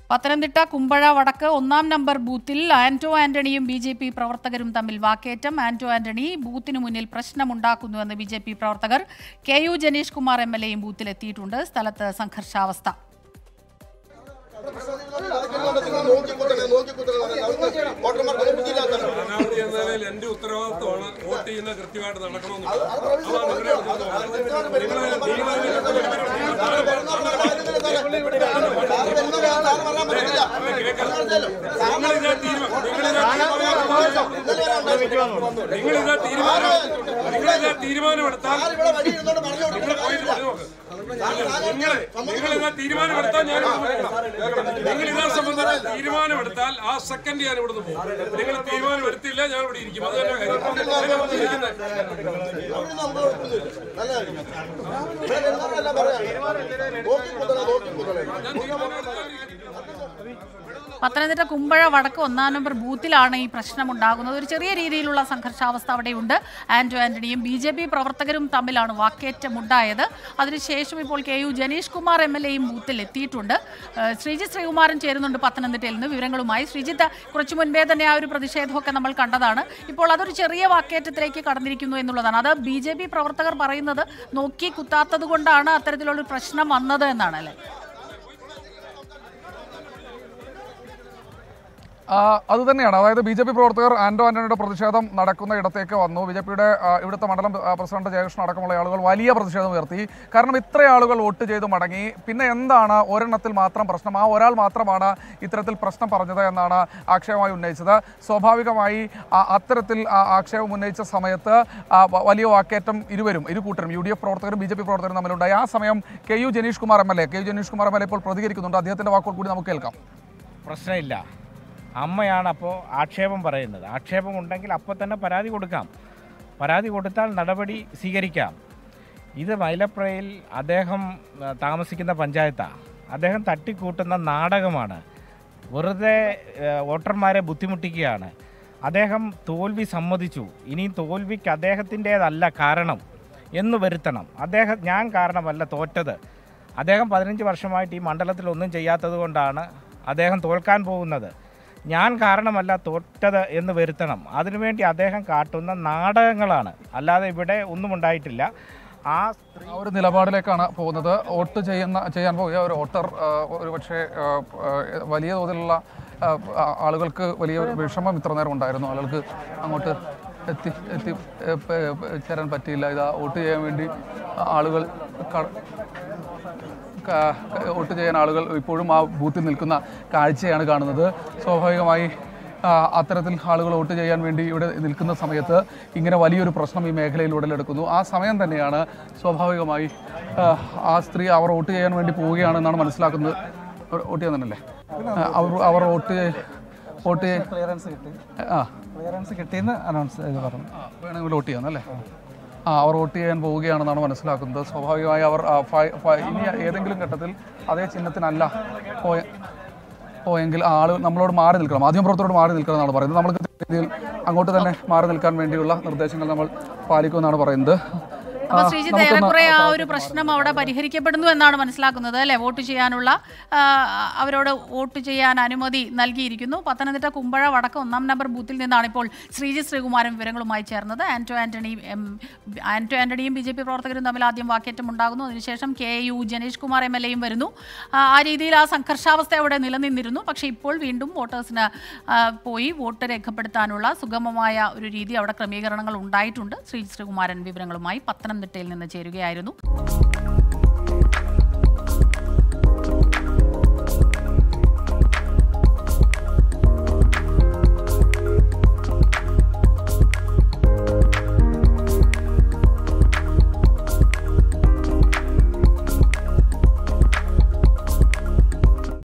പത്തനംതിട്ട കുമ്പഴ വടക്ക് ഒന്നാം നമ്പർ ബൂത്തിൽ ആന്റോ ആന്റണിയും ബി ജെ പി പ്രവർത്തകരും തമ്മിൽ വാക്കേറ്റം ആന്റോ ആന്റണി ബൂത്തിനു മുന്നിൽ പ്രശ്നമുണ്ടാക്കുന്നുവെന്ന് ബി ജെ പി പ്രവർത്തകർ K U Jenish Kumar M L എയും ബൂത്തിലെത്തിയിട്ടുണ്ട് സ്ഥലത്ത് സംഘർഷാവസ്ഥ സ്ഥാനാർത്ഥി എന്ന നിലയിൽ എന്റെ ഉത്തരവാദിത്വമാണ് വോട്ട് ചെയ്യുന്ന കൃത്യമായിട്ട് നടക്കണമെന്നുള്ളത് അതാണ് നിങ്ങളുടെ നിങ്ങളിതാ നിങ്ങളിതാ തീരുമാനം നിങ്ങളിതാ തീരുമാനമെടുത്താൽ നിങ്ങൾ പോയിട്ട് പറഞ്ഞു നോക്ക് നിങ്ങളെ നിങ്ങളിതാ തീരുമാനമെടുത്താൽ ഞാൻ നിങ്ങളിതാ സംബന്ധിച്ച തീരുമാനമെടുത്താൽ ആ സെക്കൻഡ് ഞാൻ ഇവിടുന്ന് പോകും നിങ്ങൾ തീരുമാനമെടുത്തില്ല ഞാൻ ഇവിടെ ഇരിക്കും അത് തന്നെ കാര്യം അതിനെ കുറിച്ച് ഇരിക്കുന്നത്. ഞാൻ തീരുമാനമെടുത്താൽ പത്തനംതിട്ട കുമ്പഴ വടക്ക് ഒന്നാം നമ്പർ ബൂത്തിലാണ് ഈ പ്രശ്നമുണ്ടാകുന്നത് ഒരു ചെറിയ രീതിയിലുള്ള സംഘർഷാവസ്ഥ അവിടെയുണ്ട് ആന്റോ ആന്റണിയും ബി ജെ പി പ്രവർത്തകരും തമ്മിലാണ് വാക്കേറ്റമുണ്ടായത് അതിനുശേഷം ഇപ്പോൾ K U Jenish Kumar M L എയും ബൂത്തിൽ എത്തിയിട്ടുണ്ട് ഏഹ് ശ്രീജിത്ത് ശ്രീകുമാരൻ ചേരുന്നുണ്ട് പത്തനംതിട്ടയിൽ നിന്ന് വിവരങ്ങളുമായി ശ്രീജിത്ത് കുറച്ചു മുൻപേ തന്നെ ആ ഒരു പ്രതിഷേധമൊക്കെ നമ്മൾ കണ്ടതാണ് ഇപ്പോൾ അതൊരു ചെറിയ വാക്കേറ്റത്തിലേക്ക് കടന്നിരിക്കുന്നു എന്നുള്ളതാണ് അത് ബി ജെ പി പ്രവർത്തകർ പറയുന്നത് നോക്കി കുത്താത്തത് കൊണ്ടാണ് അത്തരത്തിലുള്ള ഒരു പ്രശ്നം വന്നത് എന്നാണ് അല്ലേ ആ, അത് തന്നെയാണ് അതായത് ബി ജെ പി പ്രവർത്തകർ ആന്റോ ആന്റണിയുടെ പ്രതിഷേധം നടക്കുന്ന ഇടത്തേക്ക് വന്നു ബി ജെ പിയുടെ ഇവിടുത്തെ മണ്ഡലം ആ, പ്രസിഡന്റ് ജയകൃഷ്ണൻ അടക്കമുള്ള ആളുകൾ വലിയ പ്രതിഷേധം ഉയർത്തി കാരണം ഇത്ര ആളുകൾ വോട്ട് ചെയ്ത് മടങ്ങി പിന്നെ എന്താണ് ഒരെണ്ണത്തിൽ മാത്രം പ്രശ്നം ആ ഒരാൾ മാത്രമാണ് ഇത്തരത്തിൽ പ്രശ്നം പറഞ്ഞത് എന്നാണ് ആക്ഷേപമായി ഉന്നയിച്ചത് സ്വാഭാവികമായി ആ, അത്തരത്തിൽ ആ ആക്ഷേപം ഉന്നയിച്ച സമയത്ത് ആ, വ- വലിയ വാക്കേറ്റം ഇരുവരും ഇരു കൂട്ടരും യു ഡി എഫ് പ്രവർത്തകരും ബി ജെ പി പ്രവർത്തകരും തമ്മിലുണ്ടായി ആ സമയം K U Jenish Kumar M L A K U Jenish Kumar M L A ഇപ്പോൾ പ്രതികരിക്കുന്നുണ്ട് അദ്ദേഹത്തിന്റെ വാക്കുകൾ കൂടി നമുക്ക് കേൾക്കാം പ്രശ്നമില്ല അമ്മയാണ് അപ്പോൾ ആക്ഷേപം പറയുന്നത് ആക്ഷേപം ഉണ്ടെങ്കിൽ അപ്പോൾ തന്നെ പരാതി കൊടുക്കാം പരാതി കൊടുത്താൽ നടപടി സ്വീകരിക്കാം ഇത് മൈലപ്രയിൽ അദ്ദേഹം ആ, താമസിക്കുന്ന പഞ്ചായത്താണ് അദ്ദേഹം തട്ടിക്കൂട്ടുന്ന നാടകമാണ് വെറുതെ ആ, വോട്ടർമാരെ ബുദ്ധിമുട്ടിക്കുകയാണ് അദ്ദേഹം തോൽവി സമ്മതിച്ചു ഇനി തോൽവിക്ക് അദ്ദേഹത്തിൻ്റേതല്ല കാരണം എന്ന് വരുത്തണം അദ്ദേഹം ഞാൻ കാരണമല്ല തോറ്റത് അദ്ദേഹം പതിനഞ്ച് വർഷമായിട്ട് ഈ മണ്ഡലത്തിൽ ഒന്നും ചെയ്യാത്തത് കൊണ്ടാണ് അദ്ദേഹം തോൽക്കാൻ പോകുന്നത് ഞാൻ കാരണമല്ല തോറ്റത് എന്ന് വരുത്തണം അതിനുവേണ്ടി അദ്ദേഹം കാട്ടുന്ന നാടകങ്ങളാണ് അല്ലാതെ ഇവിടെ ഒന്നും ഉണ്ടായിട്ടില്ല ആ ആ ഒരു നിലപാടിലേക്കാണ് പോകുന്നത് വോട്ട് ചെയ്യുന്ന ചെയ്യാൻ പോകുക ഒരു വോട്ടർ ആ, ഒരു പക്ഷേ ആ, ആ, വലിയ തോതിലുള്ള ആ, ആ, ആളുകൾക്ക് വലിയ ഒരു വിഷമം ഇത്ര നേരം ഉണ്ടായിരുന്നു ആളുകൾക്ക് അങ്ങോട്ട് എത്തി എത്തി ഏ, പ- പ- ചേരാൻ പറ്റിയില്ല ഇതാ വോട്ട് ചെയ്യാൻ വേണ്ടി ആളുകൾ ക- ക- വോട്ട് ചെയ്യാൻ ആളുകൾ ഇപ്പോഴും ആ ബൂത്തിൽ നിൽക്കുന്ന കാഴ്ചയാണ് കാണുന്നത് സ്വാഭാവികമായി ആ, അത്തരത്തിൽ ആളുകൾ വോട്ട് ചെയ്യാൻ വേണ്ടി ഇവിടെ നിൽക്കുന്ന സമയത്ത് ഇങ്ങനെ വലിയൊരു പ്രശ്നം ഈ മേഖലയിൽ ഉടലെടുക്കുന്നു ആ സമയം തന്നെയാണ് സ്വാഭാവികമായി ആ, ആ സ്ത്രീ അവർ വോട്ട് ചെയ്യാൻ വേണ്ടി പോവുകയാണെന്നാണ് മനസ്സിലാക്കുന്നത് അവർ വോട്ട് ചെയ്യാൻ തന്നെയല്ലേ ആ, അവർ അവർ വോട്ട് ചെയ്യ- വോട്ട് ചെയ്യ- ക്ലിയറൻസ് കിട്ടി ആ ക്ലിയറൻസ് കിട്ടിയെന്ന് അനൗൺസ് ചെയ്ത് പറഞ്ഞു ആ, വേണമെങ്കിൽ വോട്ട് ചെയ്യാന്നല്ലേ ആ അവർ വോട്ട് ചെയ്യാൻ പോവുകയാണെന്നാണ് മനസ്സിലാക്കുന്നത് സ്വാഭാവികമായി അവർ ആ, ഫ- ഫ- ഇനി ഏതെങ്കിലും ഘട്ടത്തിൽ അതേ ചിഹ്നത്തിനല്ല പോയ പോയെങ്കിൽ ആള് നമ്മളോട് മാറി നിൽക്കണം മാധ്യമപ്രവർത്തകരോട് മാറി നിൽക്കണം എന്നാണ് പറയുന്നത് നമ്മൾക്ക് രീതിയിൽ അങ്ങോട്ട് തന്നെ മാറി നിൽക്കാൻ വേണ്ടിയുള്ള നിർദ്ദേശങ്ങൾ നമ്മൾ പാലിക്കുമെന്നാണ് പറയുന്നത് അപ്പൊ ആ, ശ്രീജിത്ത് നമുക്കൊന്ന് ഏറെക്കുറെ ആ ഒരു പ്രശ്നം അവിടെ പരിഹരിക്കപ്പെടുന്നു എന്നാണ് മനസ്സിലാക്കുന്നത് അല്ലെ വോട്ട് ചെയ്യാനുള്ള ആ, അവരോട് വോട്ട് ചെയ്യാൻ അനുമതി നൽകിയിരിക്കുന്നു പത്തനംതിട്ട കുമ്പഴ വടക്ക് ഒന്നാം നമ്പർ ബൂത്തിൽ നിന്നാണ് ഇപ്പോൾ ശ്രീജിത്ത് ശ്രീകുമാരൻ വിവരങ്ങളുമായി ചേർന്നത് ആന്റോ ആന്റണി എം ആന്റോ ആന്റണിയും ബി ജെ പി പ്രവർത്തകരും തമ്മിൽ ആദ്യം വാക്കേറ്റം ഉണ്ടാകുന്നു അതിനുശേഷം K U Jenish Kumar M L എയും വരുന്നു ആ, ആ രീതിയിൽ ആ സംഘർഷാവസ്ഥ അവിടെ നിലനിന്നിരുന്നു പക്ഷേ ഇപ്പോൾ വീണ്ടും വോട്ടേഴ്സിന് ആ, പോയി വോട്ട് രേഖപ്പെടുത്താനുള്ള സുഗമമായ ഒരു രീതി അവിടെ ക്രമീകരണങ്ങൾ ഉണ്ടായിട്ടുണ്ട് ശ്രീജിത്ത് ശ്രീകുമാരൻ വിവരങ്ങളുമായി പത്തനംതിട്ടയിൽ നിന്ന് ചേരുകയായിരുന്നു